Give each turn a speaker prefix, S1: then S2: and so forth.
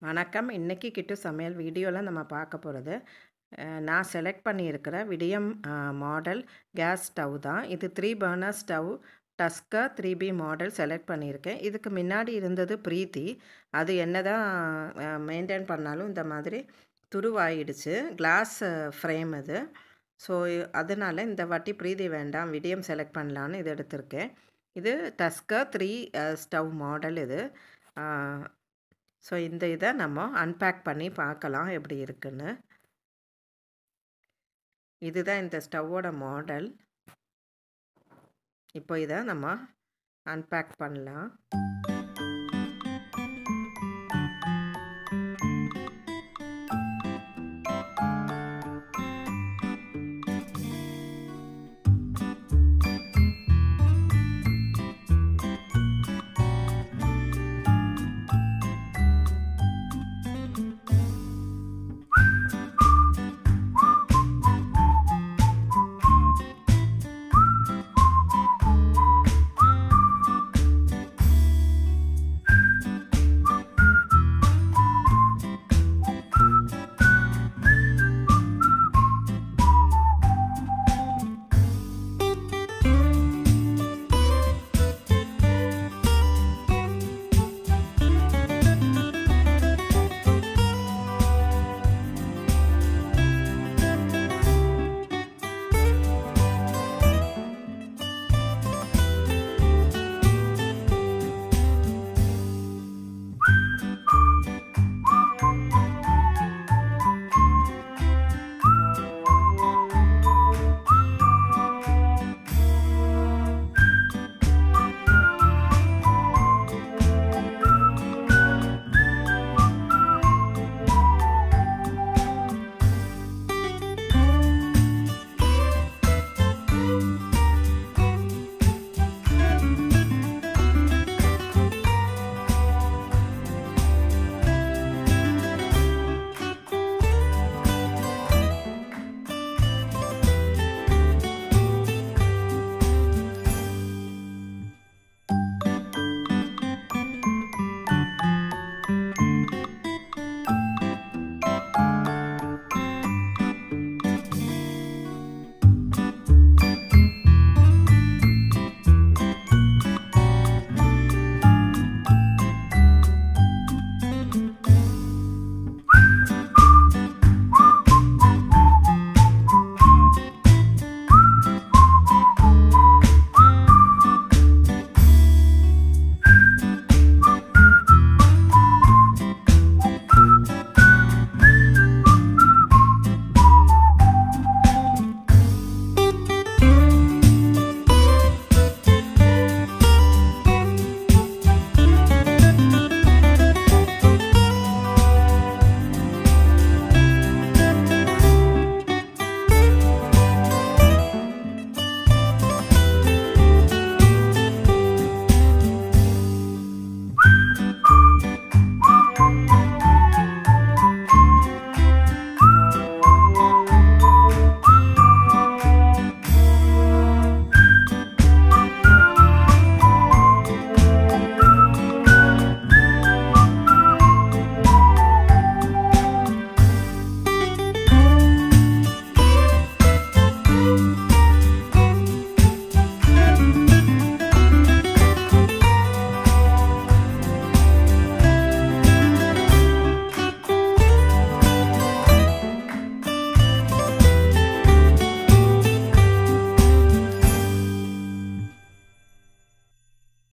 S1: வணக்கம் இன்னைக்கு கிட்டு சமையல் வீடியோவில் நம்ம பார்க்க போகிறது நான் செலக்ட் பண்ணியிருக்கிற விடியம் மாடல் கேஸ் ஸ்டவ் தான் இது த்ரீ பர்னர் ஸ்டவ் டஸ்கா த்ரீ பி மாடல் செலக்ட் பண்ணியிருக்கேன் இதுக்கு முன்னாடி இருந்தது பிரீத்தி அது என்ன தான் மெயின்டைன் பண்ணாலும் இந்த மாதிரி துருவாயிடுச்சு கிளாஸ் ஃப்ரேம் இது ஸோ அதனால் இந்த வாட்டி பிரீதி வேண்டாம் விடியம் செலக்ட் பண்ணலான்னு இது எடுத்திருக்கேன் இது டஸ்கா த்ரீ ஸ்டவ் மாடல் இது ஸோ இந்த இதை நம்ம அன்பேக் பண்ணி பார்க்கலாம் எப்படி இருக்குன்னு இதுதான் இந்த ஸ்டவ்வோட மாடல் இப்போ இதை நம்ம அன்பேக் பண்ணலாம்